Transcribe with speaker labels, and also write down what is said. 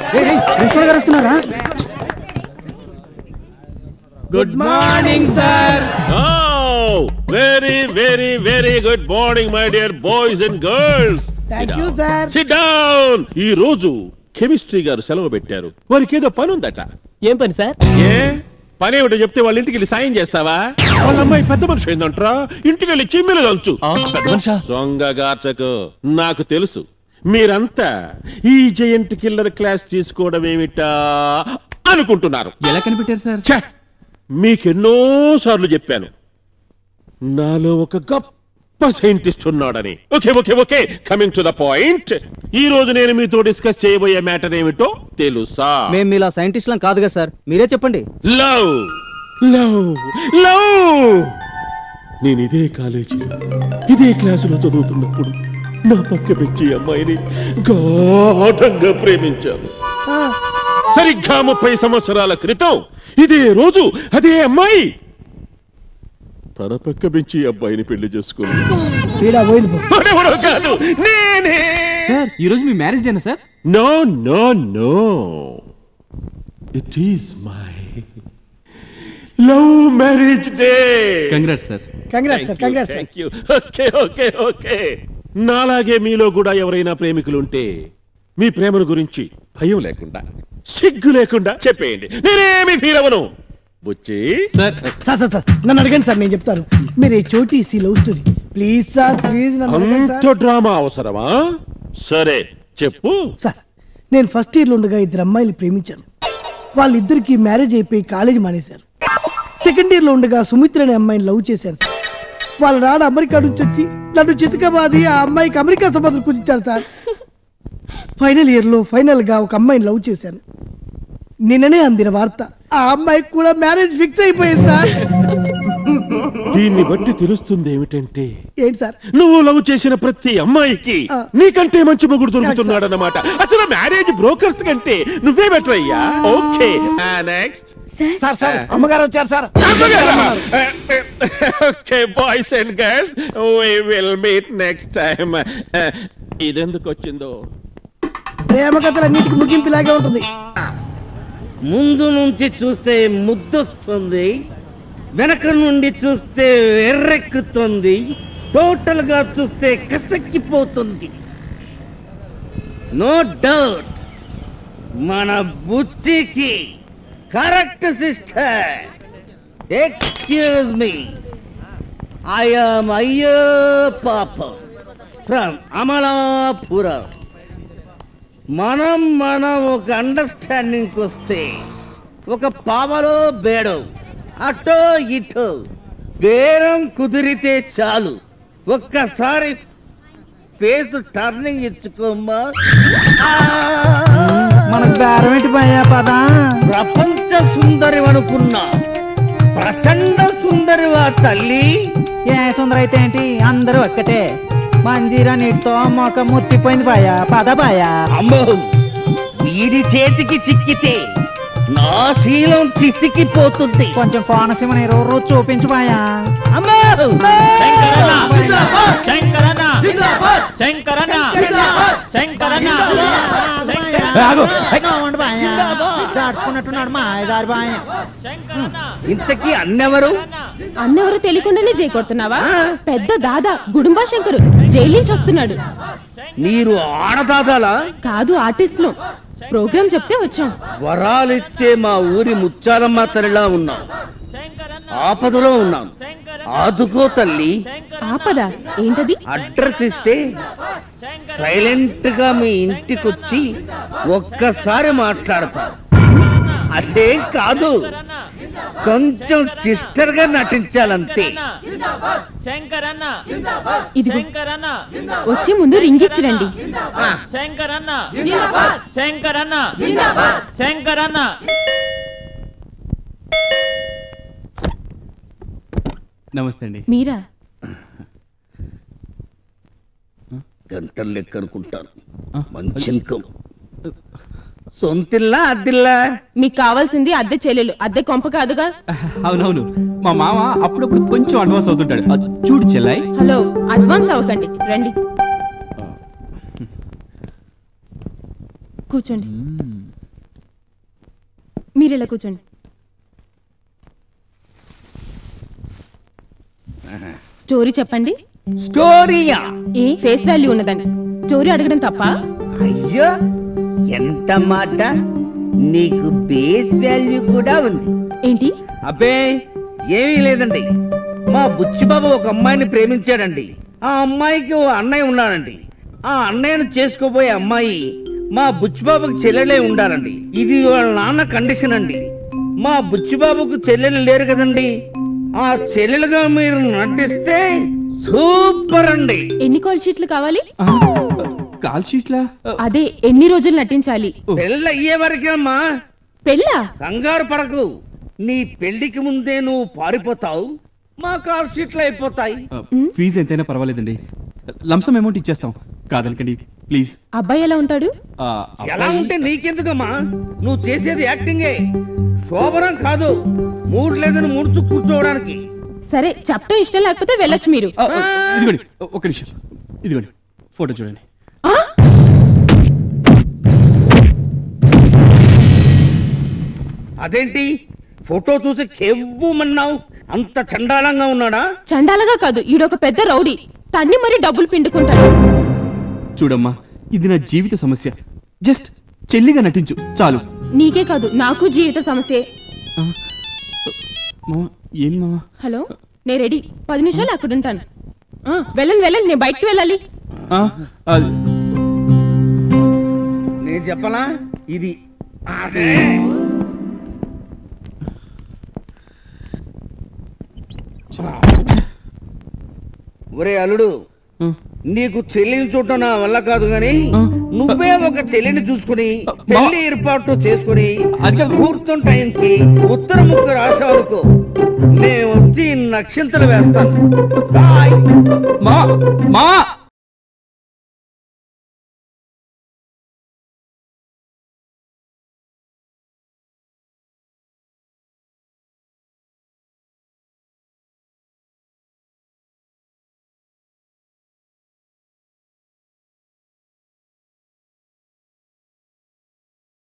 Speaker 1: Principal గారు వస్తున్నారా
Speaker 2: good morning sir
Speaker 3: very very very good morning my dear boys and girls
Speaker 2: thank you sir
Speaker 3: sit down ఈ రోజు chemistry గారు సెలవు పెట్టారు వారికి ఏదో పని ఉందట
Speaker 1: ఏం పని సార్
Speaker 3: ఏ పని ఏమిటో చెప్తే వాళ్ళ ఇంటికి వెళ్ళి సాయం చేస్తావా వాళ్ళ అమ్మాయి పెద్ద మనిషి అయిందంట్రా ఇంటికి వెళ్ళి చిమ్మిలు దంచు
Speaker 1: పెద్ద మనిషా
Speaker 3: దొంగగాచకు నాకు తెలుసు మీరంతా ఈ జయంట్ కిల్లర్ క్లాస్ తీసుకోవడం ఏమిటా అనుకుంటున్నారు
Speaker 1: ఎలా కనిపెట్టారు సార్
Speaker 3: ఛ! మీకెన్నో సార్లు చెప్పాను నాలో ఒక గొప్ప సైంటిస్ట్ ఉన్నాడని okay okay okay coming to the point ఈ రోజు నేను మీతో డిస్కస్ చేయబోయే మ్యాటర్ ఏమిటో తెలుసా
Speaker 1: మేము మీలా సైంటిస్ట్లం కాదు కదా సార్ మీరే చెప్పండి
Speaker 3: లవ్ లవ్ లవ్ నేను ఇదే కాలేజీలో ఇదే క్లాసులో చదువుతున్నప్పుడు నా పక్క పెంచి అమ్మాయిని గాఢంగా ప్రేమించాను సరిగ్గా ముప్పై సంవత్సరాల క్రితం ఇదే రోజు అదే అమ్మాయి తన పక్క పెంచి అబ్బాయిని పెళ్లి చేసుకుంది
Speaker 2: పీడా పోయింది పో.
Speaker 3: మరెవరో కాదు నేనే
Speaker 1: సార్ ఈ రోజు మీ మ్యారేజ్ డేనా sir
Speaker 3: no no no it is my love marriage day
Speaker 1: congrats sir
Speaker 2: congrats sir congrats sir
Speaker 3: thank you okay okay okay నాలాగే మీలో కూడా ఎవరైనా ప్రేమికులు ఉంటే మీ ప్రేమను గురించి భయం లేకుండా సిగ్గు లేకుండా చెప్పేయండి నేనేమి ఫీల్ అవ్వను Bucchi
Speaker 1: sir
Speaker 2: sir sir sir నన్ను అడగండి సార్ నేను చెప్తాను మీరు ఈ చోటి సి love story please sir please నన్ను అడగండి
Speaker 3: అంత
Speaker 2: సార్
Speaker 3: డ్రామా అవసరమా సరే చెప్పు
Speaker 2: సార్ నేను ఫస్ట్ ఇయర్లో ఉండగా ఇద్దరు అమ్మాయిలు ప్రేమించాను వాళ్ళిద్దరికి మ్యారేజ్ అయిపోయి కాలేజీ మానేశారు సెకండ్ ఇయర్లో ఉండగా సుమిత్ర అనే అమ్మాయిని లవ్ చేశాను సార్ వాళ్ళ నాన్న అమెరికా నుంచి వచ్చి నన్ను చితకబాది ఆ అమ్మాయికి అమెరికా సంబంధం కుదించారు సార్ ఫైనల్ ఇయర్లో ఫైనల్గా ఒక అమ్మాయిని లవ్ చేశాను నిన్ననే అందిన వార్త ఆ అమ్మాయికి కూడా మ్యారేజ్ ఫిక్స్ అయిపోయింది సార్
Speaker 3: దీన్ని బట్టి తెలుస్తుంది ఏమిటంటే
Speaker 2: ఏంటి సార్
Speaker 3: నువ్వు లవ్ చేసిన ప్రతి అమ్మాయికి
Speaker 2: ఆ.
Speaker 3: నీకంటే మంచి మొగుడు దొరుకుతున్నాడన్నమాట అసలు మ్యారేజ్ బ్రోకర్స్ కంటే నువ్వే బెటర్ అయ్యా ఓకే నెక్స్ట్
Speaker 2: సార్ సార్ అమ్మగారు వచ్చారు sir
Speaker 3: okay boys and girls we will meet next time ఇదెందుకు వచ్చిందో
Speaker 2: ప్రేమ కథలన్నిటికీ ముగింపు ఇలాగే ఉంటుంది
Speaker 4: ముందు నుంచి చూస్తే ముద్దొస్తుంది వెనక నుండి చూస్తే ఎర్రెక్కుతుంది టోటల్ గా చూస్తే కసక్కిపోతుంది నో డౌట్ మన బుచ్చికి correct sister excuse me I'm అయ్యో పాపం ఫ్రమ్ అమలాపురం మనం మనం ఒక అండర్స్టాండింగ్ వస్తే ఒక పావలో బేడో అటో ఇటో బేరం కుదిరితే చాలు ఒక్కసారి ఫేస్ టర్నింగ్ ఇచ్చుకోమ్మా
Speaker 1: మనకు బేరం ఏంటి భయ్యా పదా
Speaker 4: ప్రపంచ సుందరి అనుకున్నా ప్రచండ సుందరివా తల్లి
Speaker 1: ఏ సుందర అయితే ఏంటి అందరూ ఒక్కటే మంజీరా నీటితో మొక్క ముత్తిపోయింది బాయా పద బాయా
Speaker 4: అమ్మో వీడి చేతికి చిక్కితే నా శీలం చితికిపోతుంది
Speaker 1: కొంచెం కోనసీమ నీరు రోజు చూపించు బాయా
Speaker 4: అమ్మో
Speaker 1: దాచుకున్నట్టున్నాడు మా ఆయగారు బాయ
Speaker 4: ఇంతకీ అన్నెవరు
Speaker 5: అన్నెవరో తెలియకుండానే జై కొడుతున్నావా పెద్ద దాదా గుడుంబా శంకరు జైలు నుంచి వస్తున్నాడు
Speaker 4: మీరు ఆడదాదాలా
Speaker 5: కాదు ఆర్టిస్టులు ప్రోగ్రామ్ చెప్తే వచ్చాం
Speaker 4: వరాలిచ్చే మా ఊరి ముచ్చాలమ్మ తల్లిలా ఉన్నాం ఆపదలో ఉన్నాం ఆదుకో తల్లి
Speaker 5: ఆపదా ఏంటది
Speaker 4: అడ్రస్ ఇస్తే సైలెంట్ గా మీ ఇంటికొచ్చి ఒక్కసారి మాట్లాడతాం అదేం కాదు కొంచెం సిస్టర్ గా నటించాలంతే
Speaker 5: ఇదిగో వచ్చే ముందు రింగిచ్చి రండి
Speaker 1: నమస్తే అండి
Speaker 5: మీరా
Speaker 4: గంటలు లెక్క అనుకుంటాను మంచి ఇన్కమ్ సొంతిల్లా అద్దిల్లా
Speaker 5: మీకు కావాల్సింది అద్దె చెల్లెలు అద్దె కొంప కాదుగా
Speaker 1: అవునవును మా మామ అప్పుడప్పుడు కొంచెం అడ్వాన్స్ అవుతుంటాడు అది చూడు చెల్లాయి
Speaker 5: హలో అడ్వాన్స్ అవ్వకండి రండి కూర్చోండి మీరు ఇలా కూర్చోండి స్టోరీ చెప్పండి
Speaker 4: స్టోరీయా
Speaker 5: ఏ ఫేస్ వాల్యూ ఉన్నదండి స్టోరీ అడగడం తప్ప
Speaker 4: అయ్యో ఎంత మాట నీకు బేస్ వాల్యూ కూడా ఉంది
Speaker 5: ఏంటి
Speaker 4: అబ్బే ఏమీ లేదండి మా బుచ్చిబాబు ఒక అమ్మాయిని ప్రేమించాడండి ఆ అమ్మాయికి ఓ అన్నయ్య ఉన్నాడండి ఆ అన్నయ్యను చేసుకోబోయే అమ్మాయి మా బుచ్చిబాబుకి చెల్లెలే ఉండాలండి ఇది వాళ్ళ నాన్న కండిషన్ అండి మా బుచ్చిబాబుకు చెల్లెలు లేరు కదండి ఆ చెల్లెలుగా మీరు నటిస్తే సూపర్ అండి
Speaker 5: ఎన్ని కాల్ షీట్లు కావాలి
Speaker 6: కాల్ షీట్లా
Speaker 5: అదే ఎన్ని రోజులు నటించాలి
Speaker 4: పెళ్ళి అయ్యే వరకేమ్మా
Speaker 5: పెళ్ళా
Speaker 4: కంగారు పడకు నీ పెళ్లికి ముందే నువ్వు పారిపోతావు మా కాల్ షీట్లు అయిపోతాయి
Speaker 6: ఫీజు ఎంతైనా పర్వాలేదండి లంసం అమౌంట్ ఇచ్చేస్తాం కాదనకండి ప్లీజ్
Speaker 5: అబ్బాయి ఎలా ఉంటాడు
Speaker 4: ఎలా ఉంటే నీకెందుకమ్మా నువ్వు చేసేది యాక్టింగే శోభనం కాదు మూడు లేదని ముడుచు కూర్చోవడానికి
Speaker 5: సరే చెప్పడం ఇష్టం లేకపోతే వెళ్ళొచ్చు మీరు
Speaker 6: ఇదిగోండి ఒక నిమిషం ఇదిగోండి ఫోటో చూడండి
Speaker 5: ఆ?
Speaker 4: అదేంటి ఫోటో చూసి కెవ్వుమన్నావు అంత చండాలంగా ఉన్నాడా
Speaker 5: చండాలగా కాదు ఈడొక పెద్ద రౌడీ తన్ని మరి డబ్బులు పిండుకుంటాడు
Speaker 6: చూడమ్మా ఇది నా జీవిత సమస్య జస్ట్ చెల్లిగా నటించు చాలు
Speaker 5: నీకే కాదు నాకు జీవిత సమస్య
Speaker 6: ఆ, మామ ఏం మామ
Speaker 5: హలో నేను రెడీ పది నిమిషాలు అక్కడ ఉంటాను ఆ, వెళ్ళండి వెళ్ళండి నేను బయటికి వెళ్ళాలి
Speaker 6: ఆ, అది,
Speaker 4: నేను చెప్పలా ఇది అదే ఒరే అల్లుడు
Speaker 6: ఆ,
Speaker 4: నీకు చెల్లిని చూడటం నా వల్ల కాదు గాని
Speaker 6: ఆ.
Speaker 4: నువ్వే ఒక చెల్లిని చూసుకుని
Speaker 6: ఆ, మా-
Speaker 4: పెళ్లి ఏర్పాటు చేసుకుని
Speaker 6: అది కాదు.
Speaker 4: ముహూర్తం టైంకి ఉత్తర ముక్కు రాసేవరకు నేను వచ్చి నక్షత్రం వేస్తాను బాయ్
Speaker 6: మా మా